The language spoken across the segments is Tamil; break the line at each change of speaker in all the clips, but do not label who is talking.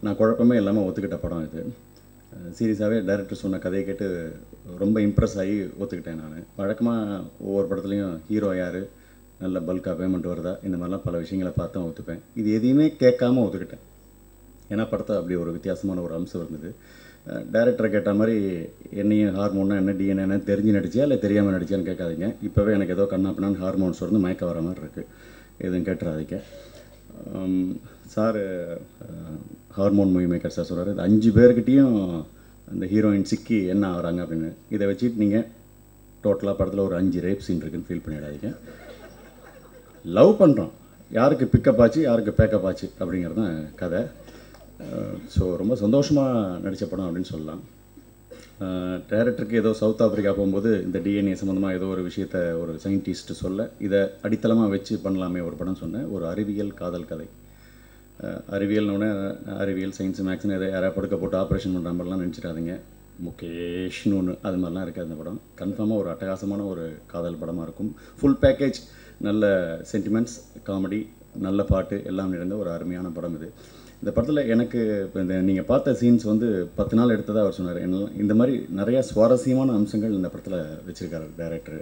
நான் குழப்பமே இல்லாமல் ஒத்துக்கிட்ட படம் இது சீரியஸாகவே டைரக்டர் சொன்ன கதையை கேட்டு ரொம்ப இம்ப்ரெஸ் ஆகி ஒத்துக்கிட்டேன் நான் வழக்கமாக ஒவ்வொரு படத்துலையும் ஹீரோ யார் நல்ல பல்காக பேமெண்ட் வருதா இந்த மாதிரிலாம் பல விஷயங்களை பார்த்து ஒத்துப்பேன் இது எதையுமே கேட்காம ஒத்துக்கிட்டேன் ஏன்னா படத்தை அப்படி ஒரு வித்தியாசமான ஒரு அம்சம் இருந்தது டேரக்டரை கேட்ட மாதிரி என்னையும் ஹார்மோன்னா என்ன டிஎன்ஏ தெரிஞ்சு நடிச்சியா இல்லை தெரியாமல் நடிச்சான்னு கேட்காதீங்க இப்போவே எனக்கு ஏதோ கண்ணா பின்னான்னு ஹார்மோன்ஸ் வந்து மயக்க வர மாதிரி இருக்குது எதுவும் கேட்டுறாதீங்க sir hormone movie maker sir சொல்கிறார் இது அஞ்சு பேர்கிட்டையும் அந்த ஹீரோயின் சிக்கி என்ன ஆகுறாங்க அப்படின்னு இதை வச்சுட்டு நீங்கள் டோட்டலாக படத்தில் ஒரு அஞ்சு ரேப் சீன் இருக்குன்னு ஃபீல் பண்ணிடாதீங்க லவ் பண்ணுறோம் யாருக்கு பிக்கப் ஆச்சு யாருக்கு பேக்கப் ஆச்சு அப்படிங்கிறது தான் கதை ஸோ ரொம்ப சந்தோஷமாக நடித்த படம் அப்படின்னு சொல்லலாம் டேரக்டருக்கு ஏதோ சவுத் ஆஃப்ரிக்கா போகும்போது இந்த டிஎன்ஏ சம்மந்தமாக ஏதோ ஒரு விஷயத்த ஒரு சயின்டிஸ்ட் சொல்ல இதை அடித்தளமாக வச்சு பண்ணலாமே ஒரு படம் சொன்னேன் ஒரு அறிவியல் காதல் கதை அஹ் அறிவியல்னோடனே அறிவியல் சயின்ஸ் மேக்ஸ்னு எதை யாராவது படுக்க போட்டு ஆப்ரேஷன் பண்ணுற மாதிரிலாம் நினச்சிடாதீங்க முகேஷ்னு ஒன்று அது மாதிரிலாம் இருக்காது அந்த படம் கன்ஃபார்மாக ஒரு அட்டகாசமான ஒரு காதல் படமாக இருக்கும் ஃபுல் பேக்கேஜ் நல்ல சென்டிமெண்ட்ஸ் காமெடி நல்ல பாட்டு எல்லாம் நிறைந்த ஒரு அருமையான படம் இது இந்த படத்தில் எனக்கு இப்போ இந்த நீங்கள் பார்த்த சீன்ஸ் வந்து பத்து நாள் எடுத்ததாக அவர் சொன்னார் என்ன இந்த மாதிரி நிறையா சுவாரஸ்யமான அம்சங்கள் இந்த படத்தில் வச்சுருக்காரு டைரக்டர்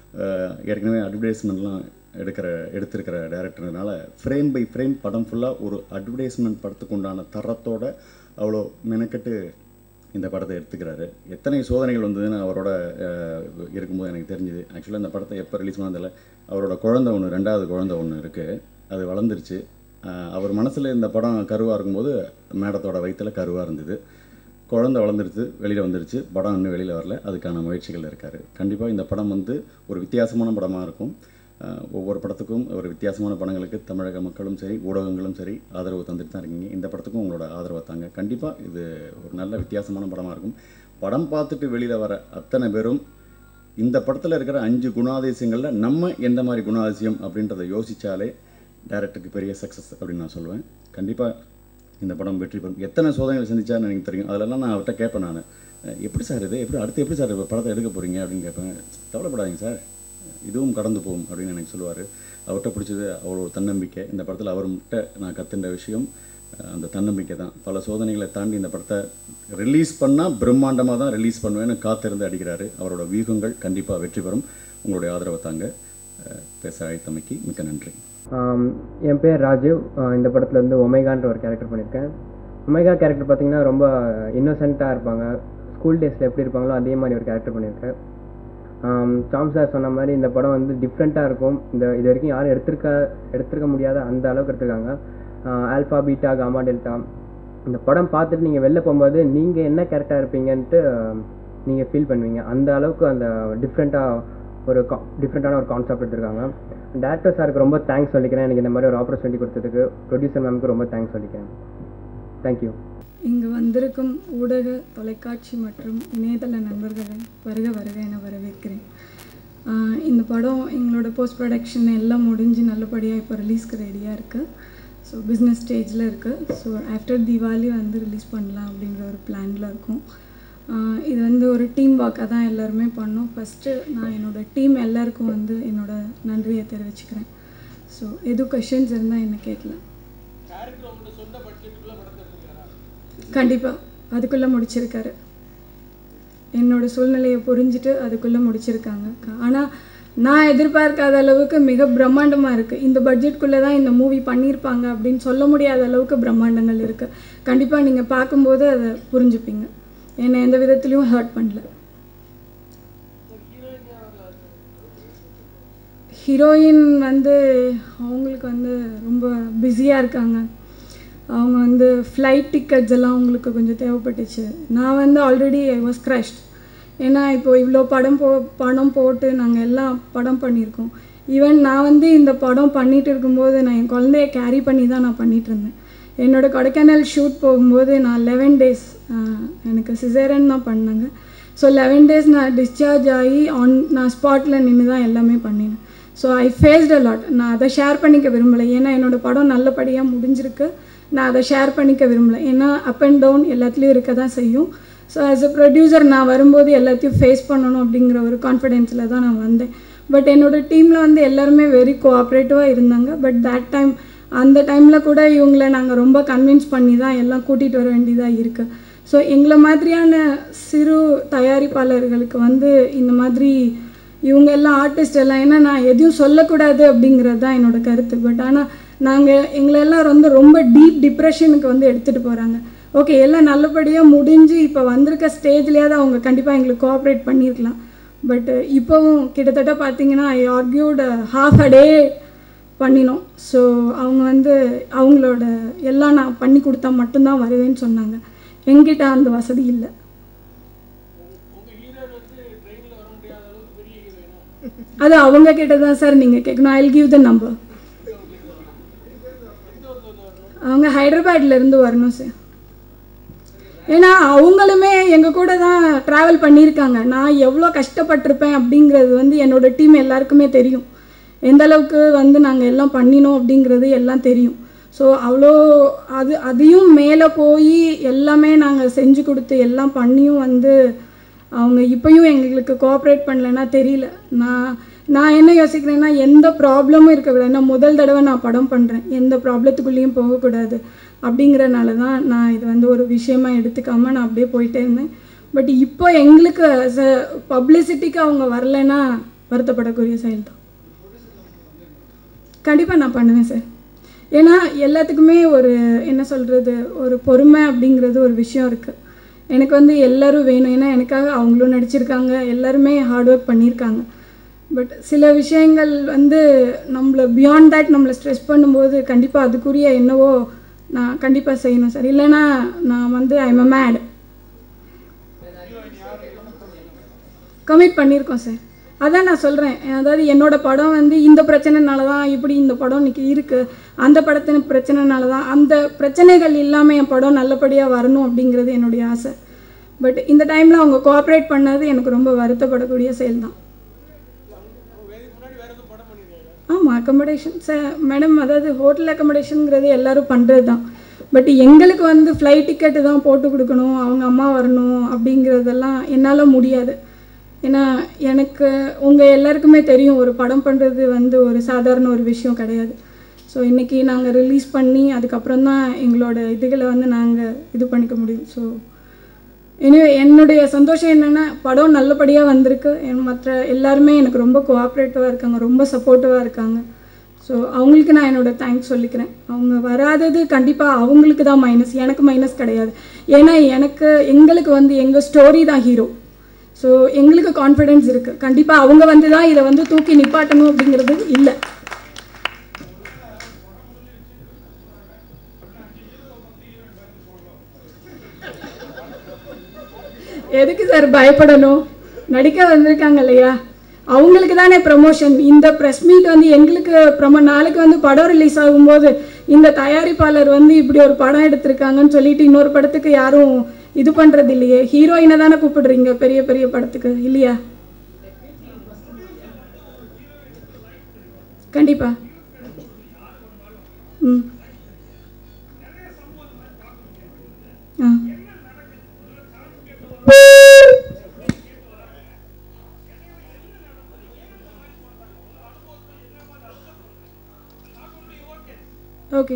ஏற்கனவே அட்வர்டைஸ்மெண்ட்லாம் எடுக்கிற எடுத்திருக்கிற டேரக்டர்னால ஃப்ரேம் பை ஃப்ரேம் படம் ஃபுல்லாக ஒரு அட்வர்டைஸ்மெண்ட் படத்துக்கு உண்டான தரத்தோட அவ்வளோ மெனக்கெட்டு இந்த படத்தை எடுத்துக்கிறாரு எத்தனை சோதனைகள் வந்ததுன்னு அவரோட அஹ், இருக்கும்போது எனக்கு தெரிஞ்சுது ஆக்சுவலாக இந்த படத்தை எப்போ ரிலீஸ் பண்ணதில்ல அவரோட குழந்தை ஒன்று ரெண்டாவது குழந்தை ஒன்று இருக்குது அது வளர்ந்துருச்சு அஹ், அவர் மனசில் இந்த படம் கருவாக இருக்கும்போது மேடத்தோட வயிற்றில் கருவாக இருந்தது குழந்தை வளர்ந்துருச்சு வெளியில் வந்துருச்சு படம் இன்னும் வெளியில் வரல அதுக்கான முயற்சிகள் இருக்கார் கண்டிப்பாக இந்த படம் வந்து ஒரு வித்தியாசமான படமாக இருக்கும் அஹ், ஒவ்வொரு படத்துக்கும் ஒரு வித்தியாசமான படங்களுக்கு தமிழக மக்களும் சரி ஊடகங்களும் சரி ஆதரவு தந்துட்டு தான் இருக்கீங்க இந்த படத்துக்கும் உங்களோட ஆதரவை தாங்க கண்டிப்பாக இது ஒரு நல்ல வித்தியாசமான படமாக இருக்கும் படம் பார்த்துட்டு வெளியில் வர அத்தனை பேரும் இந்த படத்தில் இருக்கிற அஞ்சு குணாதிசயங்களில் நம்ம எந்த மாதிரி குணாதிசயம் அப்படின்றத யோசித்தாலே டேரக்டருக்கு பெரிய சக்ஸஸ் அப்படின்னு நான் சொல்லுவேன் கண்டிப்பாக இந்த படம் வெற்றி பெறும் எத்தனை சோதனைகள் சந்திச்சான்னு எனக்கு தெரியும் அதிலெல்லாம் நான் அவர்கிட்ட கேட்பேன் நான் எப்படி சார் இது எப்படி அடுத்து எப்படி சார் படத்தை எடுக்க போகிறீங்க அப்படின்னு கேட்பேன் கவலைப்படாதீங்க சார் இதுவும் கடந்து போகும் அப்படின்னு எனக்கு சொல்லுவார் அவர்கிட்ட பிடிச்சது அவ்வளோ ஒரு தன்னம்பிக்கை இந்த படத்தில் அவர்கிட்ட நான் கற்றுண்ட விஷயம் அஹ், அந்த தன்னம்பிக்கை தான் பல சோதனைகளை தாண்டி இந்த படத்தை ரிலீஸ் பண்ணால் பிரம்மாண்டமாக தான் ரிலீஸ் பண்ணுவேன்னு காத்திருந்து அடிக்கிறாரு அவரோட வியூகங்கள் கண்டிப்பாக வெற்றி பெறும் உங்களுடைய ஆதரவை தாங்க அஹ், பேச அழைத்தமைக்கு மிக்க நன்றி
ஆம், என் பேர் ராஜீவ் ஆ, இந்த படத்தில் வந்து ஒமேகான்ற ஒரு கேரக்டர் பண்ணியிருக்கேன் ஒமேகா கேரக்டர் பார்த்தீங்கன்னா ரொம்ப இன்னோசென்ட்டாக இருப்பாங்க ஸ்கூல் டேஸில் எப்படி இருப்பாங்களோ அதே மாதிரி ஒரு கேரக்டர் பண்ணியிருக்கேன் ஆம், டாம் சார் சொன்ன மாதிரி இந்த படம் வந்து டிஃப்ரெண்ட்டாக இருக்கும் இந்த இது வரைக்கும் யாரும் எடுத்திருக்க எடுத்திருக்க முடியாத அந்த அளவுக்கு எடுத்திருக்காங்க ஆல்ஃபா பீட்டா காமா டெல்டா இந்த படம் பார்த்துட்டு நீங்கள் வெளில போகும்போது நீங்கள் என்ன கேரக்டராக இருப்பீங்கன்ட்டு நீங்கள் ஃபீல் பண்ணுவீங்க அந்த அளவுக்கு அந்த டிஃப்ரெண்ட்டாக ஒரு டிஃப்ரெண்ட்டான ஒரு கான்செப்ட் எடுத்திருக்காங்க டேரக்டர் சாருக்கு ரொம்ப தேங்க்ஸ் சொல்லிக்கிறேன் எனக்கு இந்த மாதிரி ஒரு ஆப்பர்ச்சுனிட்டி கொடுத்ததுக்கு ப்ரொடியூசர் மேம்க்கு ரொம்ப தேங்க்ஸ் சொல்லிக்கிறேன் தேங்க்யூ
இங்கு வந்திருக்கும் ஊடக தொலைக்காட்சி மற்றும் இணையதள நண்பர்களை வருக வருக என வரவேற்கிறேன் ஆஹ் இந்த படம் எங்களோட போஸ்ட் ப்ரொடக்ஷன் எல்லாம் முடிஞ்சு நல்லபடியாக இப்போ ரிலீஸ்க்கு ரெடியாக இருக்குது ஸோ பிஸ்னஸ் ஸ்டேஜில் இருக்குது ஸோ ஆஃப்டர் தீபாவளி வந்து ரிலீஸ் பண்ணலாம் அப்படிங்கிற ஒரு பிளானில் இருக்கும் ஆஹ் இது வந்து ஒரு டீம் ஒர்க்காக தான் எல்லாருமே பண்ணோம் ஃபஸ்ட்டு நான் என்னோட டீம் எல்லாருக்கும் வந்து என்னோட நன்றியை தெரிவிச்சுக்கிறேன் ஸோ எதுவும் கொஷின்ஸ் இருந்தால் என்ன கேட்கலாம் கண்டிப்பாக அதுக்குள்ளே முடிச்சிருக்காரு என்னோட சூழ்நிலையை புரிஞ்சுட்டு அதுக்குள்ளே முடிச்சிருக்காங்க ஆனால் நான் எதிர்பார்க்காத அளவுக்கு மிக பிரம்மாண்டமாக இருக்குது இந்த பட்ஜெட்குள்ளே தான் இந்த மூவி பண்ணியிருப்பாங்க அப்படின்னு சொல்ல முடியாத அளவுக்கு பிரம்மாண்டங்கள் இருக்குது கண்டிப்பாக நீங்கள் பார்க்கும்போது அதை புரிஞ்சுப்பீங்க என்னை எந்த விதத்துலையும் ஹர்ட் பண்ணல ஹீரோயின் வந்து அவங்களுக்கு வந்து ரொம்ப பிஸியாக இருக்காங்க அவங்க வந்து ஃப்ளைட் டிக்கெட்ஸ் எல்லாம் அவங்களுக்கு கொஞ்சம் தேவைப்பட்டுச்சு நான் வந்து ஆல்ரெடி ஐ வாஸ் க்ரஷ்ட் ஏன்னா இப்போ இவ்வளோ படம் போ படம் போட்டு நாங்கள் எல்லாம் படம் பண்ணியிருக்கோம் ஈவன் நான் வந்து இந்த படம் பண்ணிட்டு இருக்கும்போது நான் என் குழந்தைய கேரி பண்ணி தான் நான் பண்ணிட்டு இருந்தேன் என்னோட கொடைக்கானல் ஷூட் போகும்போது நான் லெவன் டேஸ் எனக்கு சிசேரன் தான் பண்ணாங்க ஸோ லெவன் டேஸ் நான் டிஸ்சார்ஜ் ஆகி ஆன் நான் ஸ்பாட்டில் நின்று தான் எல்லாமே பண்ணினேன் so I faced a lot நான் அதை ஷேர் பண்ணிக்க விரும்பலை ஏன்னா என்னோடய படம் நல்லபடியாக முடிஞ்சிருக்கு நான் அதை ஷேர் பண்ணிக்க விரும்பலை ஏன்னா அப் அண்ட் டவுன் எல்லாத்துலேயும் இருக்க தான் செய்யும் ஸோ ஆஸ் அ ப்ரொடியூசர் நான் வரும்போது எல்லாத்தையும் ஃபேஸ் பண்ணணும் அப்படிங்கிற ஒரு கான்ஃபிடென்ஸில் தான் நான் வந்தேன் பட் என்னோடய டீமில் வந்து எல்லாருமே வெரி கோஆப்ரேட்டிவாக இருந்தாங்க பட் தேட் டைம் அந்த டைமில் கூட இவங்கள நாங்கள் ரொம்ப கன்வின்ஸ் பண்ணி தான் எல்லாம் கூட்டிகிட்டு வர வேண்டியதாக இருக்குது ஸோ எங்களை மாதிரியான சிறு தயாரிப்பாளர்களுக்கு வந்து இந்த மாதிரி இவங்க எல்லாம் ஆர்டிஸ்ட் எல்லாம் ஏன்னா நான் எதையும் சொல்லக்கூடாது அப்படிங்கிறது தான் என்னோட கருத்து பட் ஆனால் நாங்கள் எங்களெல்லாம் வந்து ரொம்ப டீப் டிப்ரெஷனுக்கு வந்து எடுத்துகிட்டு போகிறாங்க ஓகே எல்லாம் நல்லபடியாக முடிஞ்சு இப்போ வந்திருக்க ஸ்டேஜ்லேயாவது அவங்க கண்டிப்பாக எங்களுக்கு கோஆப்ரேட் பண்ணியிருக்கலாம் பட் இப்போவும் கிட்டத்தட்ட பார்த்தீங்கன்னா ஐ ஆர்கியூட் ஹாஃப் அ டே பண்ணினோம் ஸோ அவங்க வந்து அவங்களோட எல்லாம் நான் பண்ணி கொடுத்தா மட்டும்தான் வருவேன்னு சொன்னாங்க எங்கிட்ட அந்த வசதி இல்லை அது அவங்க கிட்ட தான் சார் நீங்கள் கேட்கணும் ஐ கிவ் த நம்பர் அவங்க ஹைதராபாத்ல இருந்து வரணும் சார் ஏன்னா அவங்களுமே எங்கள் கூட தான் ட்ராவல் பண்ணியிருக்காங்க நான் எவ்வளோ கஷ்டப்பட்டிருப்பேன் அப்படிங்கிறது வந்து என்னோட டீம் எல்லாருக்குமே தெரியும் எந்த அளவுக்கு வந்து நாங்கள் எல்லாம் பண்ணினோம் அப்படிங்கிறது எல்லாம் தெரியும் ஸோ அவ்வளோ அது அதையும் மேலே போய் எல்லாமே நாங்கள் செஞ்சு கொடுத்து எல்லாம் பண்ணியும் வந்து அவங்க இப்பயும் எங்களுக்கு கோஆப்ரேட் பண்ணலைன்னா தெரியல நான் நான் என்ன யோசிக்கிறேன்னா எந்த ப்ராப்ளமும் இருக்கக்கூடாது ஏன்னா முதல் தடவை நான் படம் பண்ணுறேன் எந்த ப்ராப்ளத்துக்குள்ளேயும் போகக்கூடாது அப்படிங்கிறனால தான் நான் இது வந்து ஒரு விஷயமா எடுத்துக்காம நான் அப்படியே போயிட்டே இருந்தேன் பட் இப்போ எங்களுக்கு பப்ளிசிட்டிக்கு அவங்க வரலைன்னா வருத்தப்படக்கூடிய செயல் தான் கண்டிப்பாக நான் பண்ணுவேன் சார் ஏன்னா எல்லாத்துக்குமே ஒரு என்ன சொல்கிறது ஒரு பொறுமை அப்படிங்கிறது ஒரு விஷயம் இருக்குது எனக்கு வந்து எல்லாரும் வேணும் ஏன்னா எனக்காக அவங்களும் நடிச்சிருக்காங்க எல்லாருமே ஹார்ட் ஒர்க் பண்ணியிருக்காங்க பட் சில விஷயங்கள் வந்து நம்மளை பியாண்ட் தட் நம்மளை ஸ்ட்ரெஸ் பண்ணும்போது கண்டிப்பாக அதுக்குரிய என்னவோ நான் கண்டிப்பாக செய்யணும் சார் இல்லைன்னா நான் வந்து ஐம் அ மேட் கமிட் பண்ணியிருக்கோம் சார் அதான் நான் சொல்கிறேன் அதாவது என்னோட படம் வந்து இந்த பிரச்சனைனால தான் இப்படி இந்த படம் இன்னைக்கு இருக்குது அந்த படத்தின் பிரச்சனைனால தான் அந்த பிரச்சனைகள் இல்லாமல் என் படம் நல்லபடியாக வரணும் அப்படிங்கிறது என்னுடைய ஆசை பட் இந்த டைமில் அவங்க கோஆப்ரேட் பண்ணது எனக்கு ரொம்ப வருத்தப்படக்கூடிய செயல் தான் ஆமாம் அக்கமடேஷன் சார் மேடம் அதாவது ஹோட்டல் அக்கமடேஷனுங்கிறது எல்லாரும் பண்ணுறது தான் பட் எங்களுக்கு வந்து ஃப்ளைட் டிக்கெட்டு தான் போட்டு கொடுக்கணும் அவங்க அம்மா வரணும் அப்படிங்கிறதெல்லாம் என்னால் முடியாது ஏன்னா எனக்கு உங்கள் எல்லாருக்குமே தெரியும் ஒரு படம் பண்ணுறது வந்து ஒரு சாதாரண ஒரு விஷயம் கிடையாது ஸோ இன்றைக்கி நாங்கள் ரிலீஸ் பண்ணி அதுக்கப்புறம் தான் எங்களோட இதுகளை வந்து நாங்கள் இது பண்ணிக்க முடியும் ஸோ எனவே என்னுடைய சந்தோஷம் என்னென்னா படம் நல்லபடியாக வந்திருக்கு என் மற்ற எல்லாருமே எனக்கு ரொம்ப கோஆப்ரேட்டிவாக இருக்காங்க ரொம்ப சப்போர்ட்டிவாக இருக்காங்க ஸோ அவங்களுக்கு நான் என்னோட தேங்க்ஸ் சொல்லிக்கிறேன் அவங்க வராதது கண்டிப்பாக அவங்களுக்கு தான் மைனஸ் எனக்கு மைனஸ் கிடையாது ஏன்னா எனக்கு எங்களுக்கு வந்து எங்கள் ஸ்டோரி தான் ஹீரோ ஸோ எங்களுக்கு கான்ஃபிடென்ஸ் இருக்குது கண்டிப்பாக அவங்க வந்து தான் இதை வந்து தூக்கி நிப்பாட்டணும் அப்படிங்கிறது இல்லை எதுக்கு சார் பயப்படணும் நடிக்க வந்திருக்காங்க இல்லையா அவங்களுக்கு தானே ப்ரமோஷன் இந்த ப்ரெஸ் மீட் வந்து எங்களுக்கு ப்ரமோ நாளைக்கு வந்து படம் ரிலீஸ் ஆகும்போது இந்த தயாரிப்பாளர் வந்து இப்படி ஒரு படம் எடுத்திருக்காங்கன்னு சொல்லிட்டு இன்னொரு படத்துக்கு யாரும் இது பண்ணுறது இல்லையே ஹீரோயினை தானே கூப்பிடுறீங்க பெரிய பெரிய படத்துக்கு இல்லையா கண்டிப்பா ம் ஆ ஓகே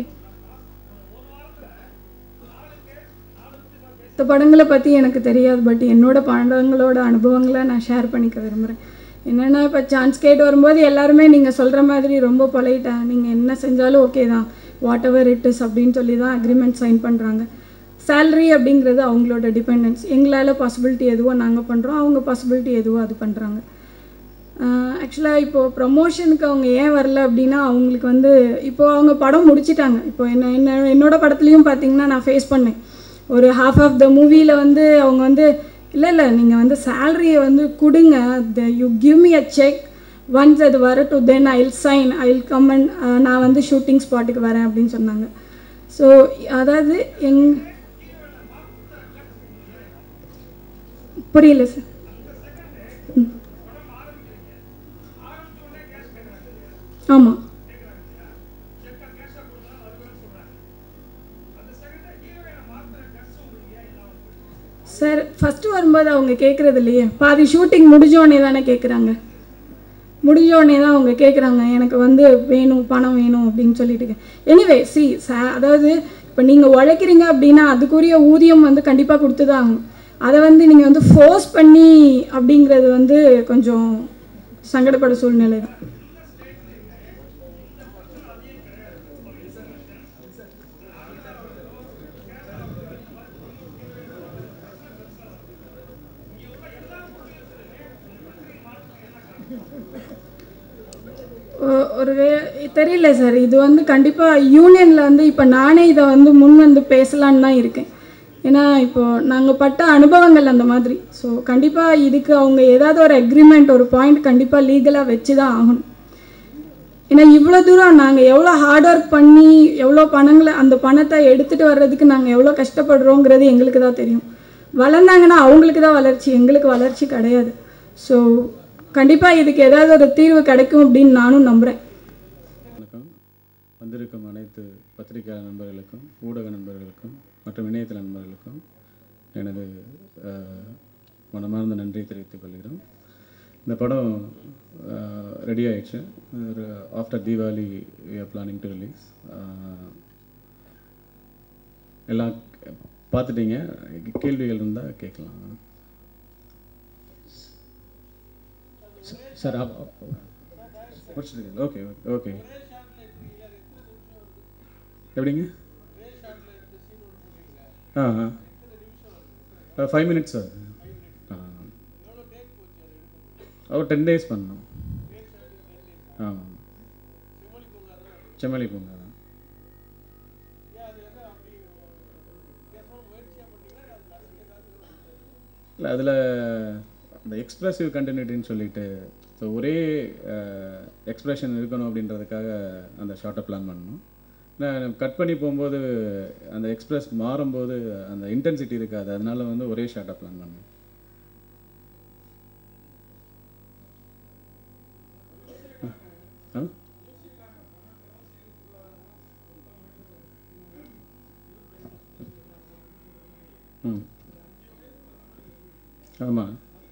இந்த படங்களை பற்றி எனக்கு தெரியாது பட் என்னோட படங்களோட அனுபவங்களை நான் ஷேர் பண்ணிக்க விரும்புகிறேன் என்னென்னா இப்போ சான்ஸ் கேட்டு வரும்போது எல்லாருமே நீங்கள் சொல்கிற மாதிரி ரொம்ப பொலைட்டா நீங்கள் என்ன செஞ்சாலும் ஓகே தான் வாட் எவர் இட் இஸ் அப்படின்னு சொல்லி தான் அக்ரிமெண்ட் சைன் பண்ணுறாங்க சேல்ரி அப்படிங்கிறது அவங்களோட டிபெண்டன்ஸ் எங்களால் பாசிபிலிட்டி எதுவோ நாங்கள் பண்ணுறோம் அவங்க பாசிபிலிட்டி எதுவோ அது பண்ணுறாங்க ஆக்சுவலாக இப்போது ப்ரமோஷனுக்கு அவங்க ஏன் வரல அப்படின்னா அவங்களுக்கு வந்து இப்போது அவங்க படம் முடிச்சிட்டாங்க இப்போ என்ன என்ன என்னோட படத்துலையும் பார்த்தீங்கன்னா நான் ஃபேஸ் பண்ணேன் ஒரு ஹாஃப் ஆஃப் த மூவியில் வந்து அவங்க வந்து இல்லை இல்லை நீங்கள் வந்து சேலரியை வந்து கொடுங்க the you give me a cheque once அது வரட்டும் then I will sign I will come and நான் வந்து ஷூட்டிங் ஸ்பாட்டுக்கு வரேன் அப்படின்னு சொன்னாங்க ஸோ அதாவது எங் புரியல சார் ஆமாம் சார் ஃபஸ்ட்டு வரும்போது அவங்க கேட்குறது இல்லையே பாதி ஷூட்டிங் முடிஞ்சோடனே தானே கேட்குறாங்க முடிஞ்ச உடனே தான் அவங்க கேட்குறாங்க எனக்கு வந்து வேணும் பணம் வேணும் அப்படின்னு சொல்லிட்டு எனிவே சி அதாவது இப்போ நீங்கள் உழைக்கிறீங்க அப்படின்னா அதுக்குரிய ஊதியம் வந்து கண்டிப்பாக கொடுத்து தான் ஆகணும் அதை வந்து நீங்கள் வந்து ஃபோர்ஸ் பண்ணி அப்படிங்கிறது வந்து கொஞ்சம் சங்கடப்பட சூழ்நிலை தான் ஒ- ஒரு வே தெரியல சார் இது வந்து கண்டிப்பாக யூனியனில் வந்து இப்போ நானே இதை வந்து முன் வந்து பேசலான்னு தான் இருக்கேன் ஏன்னா இப்போது நாங்கள் பட்ட அனுபவங்கள் அந்த மாதிரி ஸோ கண்டிப்பாக இதுக்கு அவங்க ஏதாவது ஒரு அக்ரிமெண்ட் ஒரு பாயிண்ட் கண்டிப்பாக லீகலாக வச்சு தான் ஆகணும் ஏன்னா இவ்வளோ தூரம் நாங்கள் எவ்வளோ ஹார்ட் ஒர்க் பண்ணி எவ்வளோ பணங்களை அந்த பணத்தை எடுத்துகிட்டு வர்றதுக்கு நாங்கள் எவ்வளோ கஷ்டப்படுறோங்கிறது எங்களுக்கு தான் தெரியும் வளர்ந்தாங்கன்னா அவங்களுக்கு தான் வளர்ச்சி எங்களுக்கு வளர்ச்சி கிடையாது ஸோ கண்டிப்பாக இதுக்கு ஏதாவது ஒரு தீர்வு கிடைக்கும் அப்படின்னு நானும் நம்புகிறேன்
வணக்கம் வந்திருக்கும் அனைத்து பத்திரிகை நண்பர்களுக்கும் ஊடக நண்பர்களுக்கும் மற்றும் இணையதள நண்பர்களுக்கும் எனது அஹ், மனமார்ந்த நன்றியை தெரிவித்துக் கொள்கிறோம் இந்த படம் ரெடி ஆயிடுச்சு ஒரு after Deepavali we are planning to release எல்லாம் பார்த்துட்டீங்க கேள்விகள் இருந்தால் கேட்கலாம் சார் முடிச்சிருக்கீங்க ஓகே ஓகே எப்படிங்க ஆ ஆ ஃபைவ் மினிட்ஸ் சார் ஆ ஒரு டென் டேஸ் பண்ணோம் ஆ செம்மலி பூங்கா தான் இல்லை அதில் அந்த எக்ஸ்ப்ரெசிவ் கண்டினியூட்டின்னு சொல்லிட்டு ஸோ ஒரே எக்ஸ்ப்ரெஷன் இருக்கணும் அப்படின்றதுக்காக அந்த ஷார்ட்டை பிளான் பண்ணணும் நான் கட் பண்ணி போகும்போது அந்த எக்ஸ்பிரஸ் மாறும்போது அந்த இன்டென்சிட்டி இருக்காது அதனால வந்து ஒரே ஷார்ட்டாக பிளான் பண்ணணும் ஆ ம் ஆமாம்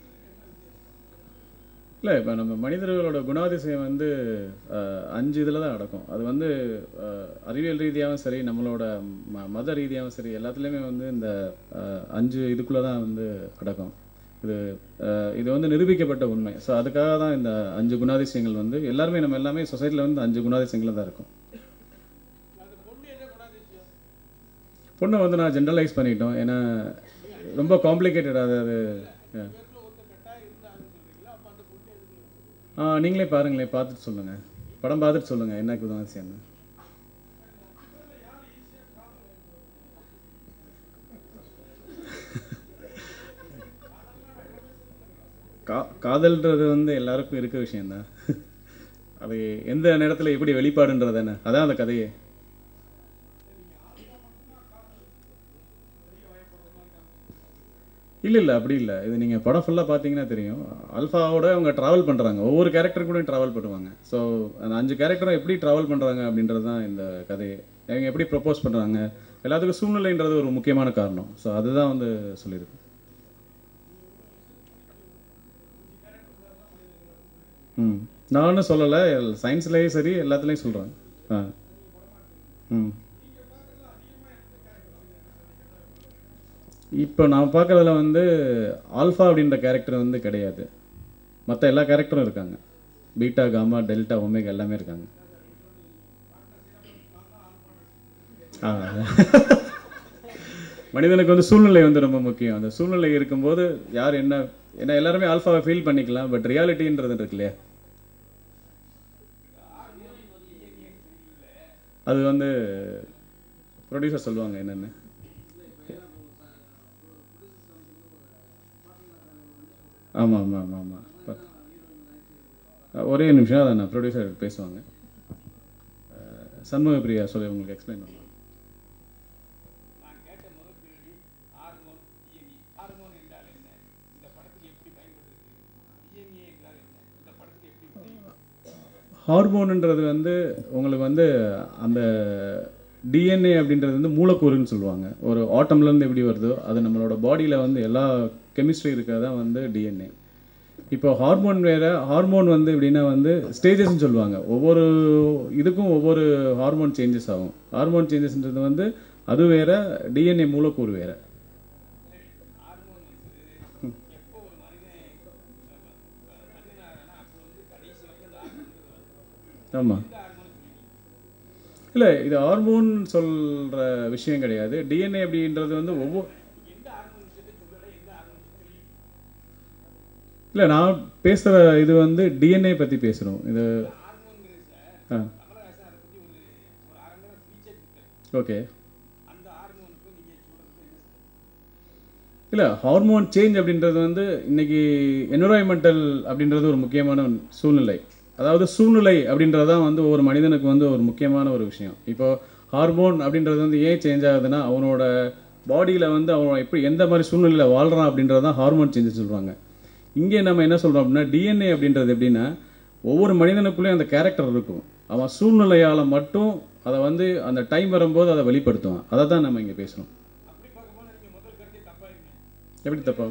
இல்லை இப்போ நம்ம மனிதர்களோட குணாதிசயம் வந்து அஹ், அஞ்சு இதில் தான் அடக்கும் அது வந்து அஹ், அறிவியல் ரீதியாகவும் சரி நம்மளோட ம மத ரீதியாகவும் சரி எல்லாத்துலேயுமே வந்து இந்த அஹ், அஞ்சு இதுக்குள்ளே தான் வந்து அடக்கும் இது அஹ், இது வந்து நிரூபிக்கப்பட்ட உண்மை ஸோ அதுக்காக தான் இந்த அஞ்சு குணாதிசயங்கள் வந்து எல்லாருமே நம்ம எல்லாமே சொசைட்டியில் வந்து அஞ்சு குணாதிசயங்கள் தான் இருக்கும் பொண்ணை வந்து நான் ஜென்ரலைஸ் பண்ணிட்டோம் ஏன்னா ரொம்ப காம்ப்ளிகேட்டட் அது அது yeah. ஆ நீங்களே பாருங்களேன் பார்த்துட்டு சொல்லுங்கள் படம் பார்த்துட்டு சொல்லுங்கள் என்ன குணாதிசயம்னு கா காதல்ன்றது வந்து எல்லாருக்கும் இருக்க விஷயம்தான் அது எந்த நேரத்தில் எப்படி வெளிப்பாடுன்றது என்ன அதான் அந்த கதையே இல்லை இல்லை அப்படி இல்லை இது நீங்கள் படம் ஃபுல்லாக பார்த்தீங்கன்னா தெரியும் அல்ஃபாவோட அவங்க ட்ராவல் பண்ணுறாங்க ஒவ்வொரு கேரக்டர் கூட ட்ராவல் பண்ணுவாங்க ஸோ அந்த அஞ்சு கேரக்டரும் எப்படி ட்ராவல் பண்ணுறாங்க அப்படின்றது தான் இந்த கதையே அவங்க எப்படி ப்ரப்போஸ் பண்ணுறாங்க எல்லாத்துக்கும் சூழ்நிலைன்றது ஒரு முக்கியமான காரணம் ஸோ அதுதான் வந்து சொல்லியிருக்கு ம் நானும் சொல்லலை சயின்ஸ்லேயும் சரி எல்லாத்துலேயும் சொல்கிறேன் ஆ ம் இப்போ நான் பார்க்குறதுல வந்து ஆல்ஃபா அப்படின்ற கேரக்டர் வந்து கிடையாது மற்ற எல்லா கேரக்டரும் இருக்காங்க பீட்டா காமா டெல்டா ஒமேகா எல்லாமே இருக்காங்க ஆ. மனிதனுக்கு வந்து சூழ்நிலை வந்து ரொம்ப முக்கியம் அந்த சூழ்நிலை இருக்கும்போது யார் என்ன ஏன்னா எல்லாருமே ஆல்ஃபாவை ஃபீல் பண்ணிக்கலாம் பட் ரியாலிட்டின்றது இருக்கு இல்லையா அது வந்து ப்ரொடியூசர் சொல்லுவாங்க என்னென்னு ஆமாம் ஆமாம் ஆமாம் ஆமாம் ப- ஒரே நிமிஷம் அதை நான் ப்ரொடியூசர் பேசுவாங்க அஹ், சண்முக பிரியா சொல்லி உங்களுக்கு எக்ஸ்பிளைன் பண்ணுவாங்க ஹார்மோனுன்றது வந்து உங்களுக்கு வந்து அந்த டிஎன்ஏ அப்படின்றது வந்து மூலக்கூறுன்னு சொல்லுவாங்க ஒரு ஆட்டம்லேருந்து எப்படி வருதோ அது நம்மளோட பாடியில் வந்து எல்லா கெமிஸ்ட்ரி இருக்கிறது தான் வந்து டிஎன்ஏ இப்போ ஹார்மோன் வேறு ஹார்மோன் வந்து எப்படின்னா வந்து ஸ்டேஜஸ்ன்னு சொல்லுவாங்க ஒவ்வொரு இதுக்கும் ஒவ்வொரு ஹார்மோன் சேஞ்சஸ் ஆகும் ஹார்மோன் சேஞ்சஸ்ன்றது வந்து அது வேற டிஎன்ஏ மூலக்கூறு வேற ஆமாம் இல்லை இது ஹார்மோன் சொல்கிற விஷயம் கிடையாது டிஎன்ஏ அப்படின்றது வந்து ஒவ்வொரு இல்லை நான் பேசுகிற இது வந்து டிஎன்ஏ பற்றி பேசுகிறோம் இது ஆ ஓகே இல்லை ஹார்மோன் சேஞ்ச் அப்படின்றது வந்து இன்னைக்கு என்விரான்மெண்டல் அப்படின்றது ஒரு முக்கியமான சூழ்நிலை அதாவது சூழ்நிலை அப்படின்றது தான் வந்து ஒரு மனிதனுக்கு வந்து ஒரு முக்கியமான ஒரு விஷயம் இப்போ ஹார்மோன் அப்படின்றது வந்து ஏன் சேஞ்ச் ஆகுதுன்னா அவனோட பாடியில் வந்து அவன் எப்படி எந்த மாதிரி சூழ்நிலையில் வாழ்கிறான் அப்படின்றது தான் ஹார்மோன் சேஞ்சஸ் சொல்கிறாங்க இங்கே நம்ம என்ன சொல்கிறோம் அப்படின்னா டிஎன்ஏ அப்படின்றது எப்படின்னா ஒவ்வொரு மனிதனுக்குள்ளேயும் அந்த கேரக்டர் இருக்கும் அவன் சூழ்நிலையால் மட்டும் அதை வந்து அந்த டைம் வரும்போது அதை வெளிப்படுத்துவான் அதை தான் நம்ம இங்கே பேசுகிறோம் எப்படி தப்பா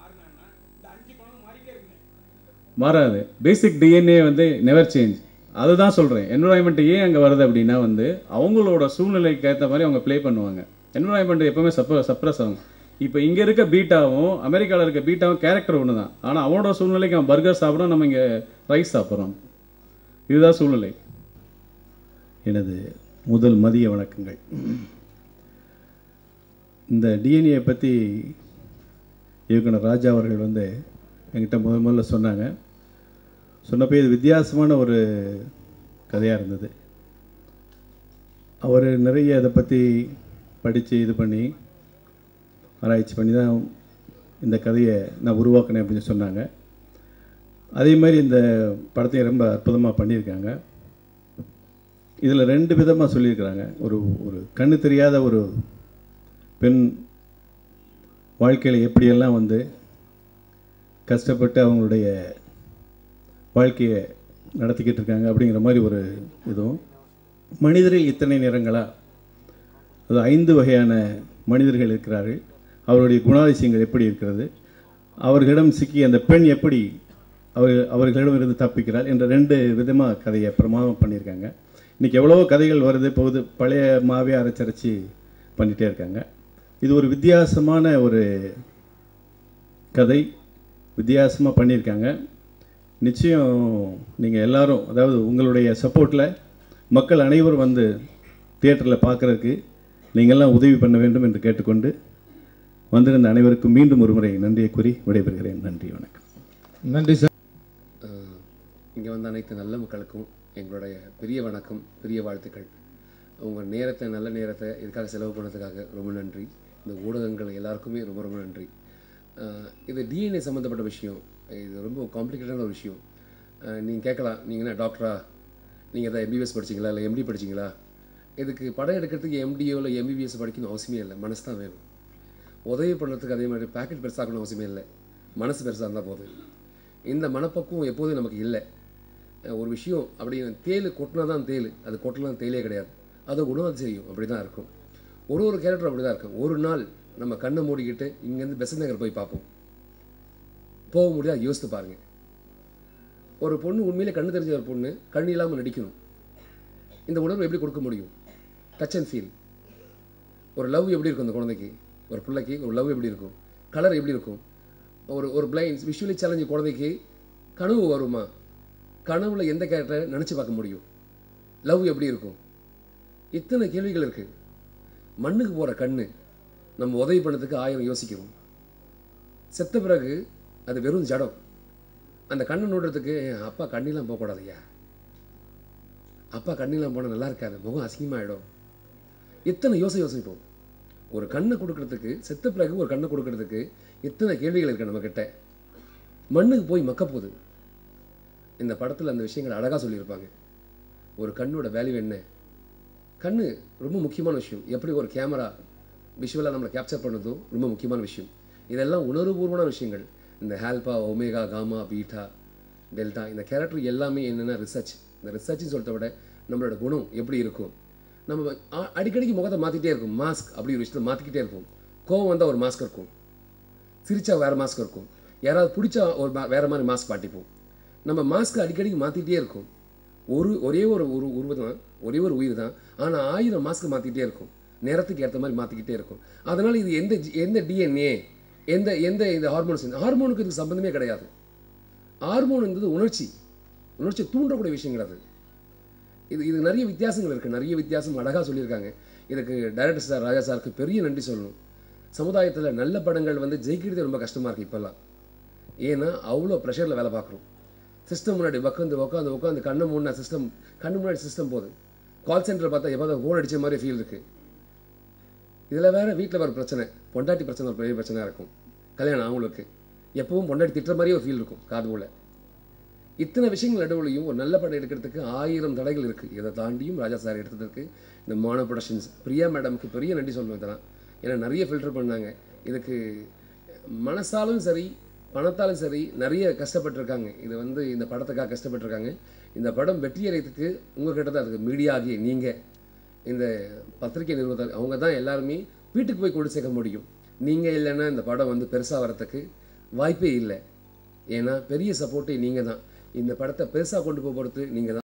மாறாது பேசிக் டிஎன்ஏ வந்து நெவர் சேஞ்ச் அதுதான் சொல்கிறேன் என்வரான்மெண்ட் ஏன் அங்கே வருது அப்படின்னா வந்து அவங்களோட சூழ்நிலைக்கு ஏற்ற மாதிரி அவங்க ப்ளே பண்ணுவாங்க என்வரான்மெண்ட் எப்பவுமே சப்ப சப்ரஸ் ஆகும் இப்போ இங்கே இருக்க பீட்டாவும் அமெரிக்காவில் இருக்க பீட்டாவும் கேரக்டர் ஒன்று தான் ஆனால் அவனோட சூழ்நிலைக்கு அவன் பர்கர் சாப்பிட்றோம் நம்ம இங்கே ரைஸ் சாப்பிட்றோம் இதுதான் சூழ்நிலை
எனது முதல் மதிய வணக்கங்கள் இந்த டிஎன்ஏ பற்றி இயக்குனர் ராஜா அவர்கள் வந்து என்கிட்ட முதல் முதல்ல சொன்னாங்க சொன்னப்போ இது வித்தியாசமான ஒரு கதையாக இருந்தது அவர் நிறைய அதை பற்றி படித்து இது பண்ணி ஆராய்ச்சி பண்ணி தான் இந்த கதையை நான் உருவாக்கினேன் அப்படின்னு சொன்னாங்க அதே மாதிரி இந்த படத்தையும் ரொம்ப அற்புதமாக பண்ணியிருக்காங்க இதில் ரெண்டு விதமாக சொல்லியிருக்கிறாங்க ஒரு ஒரு கண்ணு தெரியாத ஒரு பெண் வாழ்க்கையில் எப்படியெல்லாம் வந்து கஷ்டப்பட்டு அவங்களுடைய வாழ்க்கையை நடத்திக்கிட்டு இருக்காங்க அப்படிங்கிற மாதிரி ஒரு இதுவும் மனிதரில் இத்தனை நிறங்களா அது ஐந்து வகையான மனிதர்கள் இருக்கிறார்கள் அவருடைய குணாதிசயங்கள் எப்படி இருக்கிறது அவர்களிடம் சிக்கி அந்த பெண் எப்படி அவர் அவர்களிடமிருந்து தப்பிக்கிறார் என்ற ரெண்டு விதமாக கதையை பிரமாதம் பண்ணியிருக்காங்க இன்றைக்கி எவ்வளவோ கதைகள் வருது போகுது பழைய மாவே அரைச்சரைச்சி பண்ணிகிட்டே இருக்காங்க இது ஒரு வித்தியாசமான ஒரு கதை வித்தியாசமாக பண்ணியிருக்காங்க நிச்சயம் நீங்கள் எல்லாரும் அதாவது உங்களுடைய சப்போர்ட்டில் மக்கள் அனைவரும் வந்து தியேட்டரில் பார்க்குறதுக்கு நீங்கள்லாம் உதவி பண்ண வேண்டும் என்று கேட்டுக்கொண்டு வந்திருந்த அனைவருக்கும் மீண்டும் ஒரு முறை நன்றியை கூறி விடைபெறுகிறேன் நன்றி வணக்கம்
நன்றி சார்
இங்கே வந்த அனைத்து நல்ல மக்களுக்கும் எங்களுடைய பெரிய வணக்கம் பெரிய வாழ்த்துக்கள் உங்கள் நேரத்தை நல்ல நேரத்தை இதுக்காக செலவு பண்ணதுக்காக ரொம்ப நன்றி இந்த ஊடகங்கள் எல்லாருக்குமே ரொம்ப ரொம்ப நன்றி அஹ் இது டிஎன்ஏ சம்மந்தப்பட்ட விஷயம் இது ரொம்ப காம்ப்ளிகேட்டான ஒரு விஷயம் நீங்கள் கேட்கலாம் நீங்கள் என்ன டாக்டரா நீங்கள் எதாவது எம்பிபிஎஸ் படிச்சீங்களா இல்லை எம்டி படிச்சீங்களா இதுக்கு படம் எடுக்கிறதுக்கு எம்டிஓ இல்லை எம்பிபிஎஸ் படிக்கணும் அவசியமே இல்லை மனசு தான் வேணும் உதவி பண்ணுறதுக்கு அதே மாதிரி பேக்கெட் பெருசாக்கணும் அவசியமே இல்லை மனசு பெருசாக இருந்தால் போதும் இந்த மனப்பக்குவம் எப்போதும் நமக்கு இல்லை அஹ் ஒரு விஷயம் அப்படி தேல் கொட்டினா தான் தேல் அது கொட்டலாம் தேலே கிடையாது அது குணாதிசயம் அப்படி தான் இருக்கும் ஒரு ஒரு கேரக்டர் அப்படி தான் இருக்கும் ஒரு நாள் நம்ம கண்ணை மூடிக்கிட்டு இங்கேருந்து பெசன் நகர் போய் பார்ப்போம் போக முடியாது யோசித்து பாருங்கள் ஒரு பொண்ணு உண்மையிலே கண்ணு தெரிஞ்ச ஒரு பொண்ணு கண் இல்லாமல் நடிக்கணும் இந்த உணர்வு எப்படி கொடுக்க முடியும் டச் அண்ட் ஃபீல் ஒரு லவ் எப்படி இருக்கும் அந்த குழந்தைக்கு ஒரு பிள்ளைக்கு ஒரு லவ் எப்படி இருக்கும் கலர் எப்படி இருக்கும் ஒரு ஒரு பிளைண்ட் விஷுவலி சேலஞ்சு குழந்தைக்கு கனவு வருமா கனவுல எந்த கேரக்டரை நினச்சி பார்க்க முடியும் லவ் எப்படி இருக்கும் இத்தனை கேள்விகள் இருக்குது மண்ணுக்கு போகிற கண்ணு நம்ம உதவி பண்ணதுக்கு ஆயிரம் யோசிக்கிறோம் செத்த பிறகு அது வெறும் ஜடம் அந்த கண்ணை நோடுறதுக்கு "என் அப்பா கண்ணிலாம் போகக்கூடாதுய்யா அப்பா கண்ணிலாம் போனால் நல்லா இருக்காது முகம் அசிங்கமாயிடும் இத்தனை யோசனை யோசிப்போம் ஒரு கண்ணை கொடுக்கறதுக்கு செத்த பிறகு ஒரு கண்ணை கொடுக்கறதுக்கு இத்தனை கேள்விகள் இருக்கு நம்மக்கிட்ட மண்ணுக்கு போய் மக்க போகுது இந்த படத்தில் அந்த விஷயங்கள் அழகாக சொல்லியிருப்பாங்க ஒரு கண்ணோட வேல்யூ என்ன கண்ணு ரொம்ப முக்கியமான விஷயம் எப்படி ஒரு கேமரா விஷுவலாக நம்மளை கேப்சர் பண்ணதோ ரொம்ப முக்கியமான விஷயம் இதெல்லாம் உணர்வுபூர்வமான விஷயங்கள் இந்த alpha omega gamma beta delta இந்த கேரக்டர் எல்லாமே என்னென்னா ரிசர்ச் இந்த ரிசர்ச்னு சொல்லிட்ட விட நம்மளோட குணம் எப்படி இருக்கும் நம்ம அ- அடிக்கடிக்கு முகத்தை மாற்றிட்டே இருக்கும் மாஸ்க் அப்படி ஒரு விஷயத்தை மாற்றிக்கிட்டே இருப்போம் கோவம் வந்தால் ஒரு மாஸ்க் இருக்கும் சிரிச்சா வேறு மாஸ்க் இருக்கும் யாராவது பிடிச்சா ஒரு மா- வேற மாதிரி மாஸ்க் மாட்டிப்போம் நம்ம மாஸ்க் அடிக்கடிக்கு மாற்றிட்டே இருக்கும் ஒரு ஒரே ஒரு ஒரு உருவம் தான் ஒரே ஒரு உயிர் தான் ஆனால் ஆயிரம் மாஸ்க் மாற்றிக்கிட்டே இருக்கும் நேரத்துக்கு ஏற்ற மாதிரி மாற்றிக்கிட்டே இருக்கும் அதனால் இது எந்த ஜி- எந்த டிஎன்ஏ எந்த எந்த இந்த ஹார்மோன்ஸ் ஹார்மோனுக்கு இதுக்கு சம்மந்தமே கிடையாது ஹார்மோன் என்பது உணர்ச்சி உணர்ச்சி தூண்டக்கூடிய விஷயம் கிடையாது இது இது நிறைய வித்தியாசங்கள் இருக்குது நிறைய வித்தியாசம் அழகாக சொல்லியிருக்காங்க இதுக்கு டைரக்டர் சார் ராஜா சாருக்கு பெரிய நன்றி சொல்லணும் சமுதாயத்தில் நல்ல படங்கள் வந்து ஜெயிக்கிறது ரொம்ப கஷ்டமாக இருக்குது இப்போல்லாம் ஏன்னா அவ்வளோ ப்ரெஷரில் வேலை பார்க்குறோம் சிஸ்டம் முன்னாடி உட்காந்து உட்காந்து உட்காந்து கண்ணு முன்னா சிஸ்டம் கண்ணு முன்னாடி சிஸ்டம் போகுது கால் சென்டர் பார்த்தா எப்போதான் ஹோல் அடிச்ச மாதிரி ஃபீல் இருக்குது இதில் வேற வீட்டில் வர பிரச்சனை பொண்டாட்டி பிரச்சனை ஒரு பெரிய பிரச்சனையாக இருக்கும் கல்யாணம் அவங்களுக்கு எப்பவும் பொண்டாட்டி திட்டுற மாதிரியே ஒரு ஃபீல் இருக்கும் காது போல இத்தனை விஷயங்கள் நடுவுலையும் ஒரு நல்ல படம் எடுக்கிறதுக்கு ஆயிரம் தடைகள் இருக்குது இதை தாண்டியும் ராஜா சார் எடுத்ததற்கு இந்த மானோ ப்ரொடக்ஷன்ஸ் பிரியா மேடம்க்கு பெரிய நன்றி சொல்லுவேன் இதெல்லாம் ஏன்னா நிறைய ஃபில்டர் பண்ணாங்க இதுக்கு மனசாலும் சரி பணத்தாலும் சரி நிறைய கஷ்டப்பட்டிருக்காங்க இது வந்து இந்த படத்துக்காக கஷ்டப்பட்டிருக்காங்க இந்த படம் வெற்றியடைறதுக்கு உங்ககிட்ட தான் இருக்குது மீடியா ஆகிய நீங்கள் இந்த பத்திரிகை நிறுவனத்தார் அவங்க தான் எல்லாருமே வீட்டுக்கு போய் கொண்டு சேர்க்க முடியும் நீங்கள் இல்லைன்னா இந்த படம் வந்து பெருசாக வரத்துக்கு வாய்ப்பே இல்லை ஏன்னா பெரிய சப்போர்ட்டே நீங்கள் தான் இந்த படத்தை பெருசாக கொண்டு போக பொறுத்து நீங்கள் தான்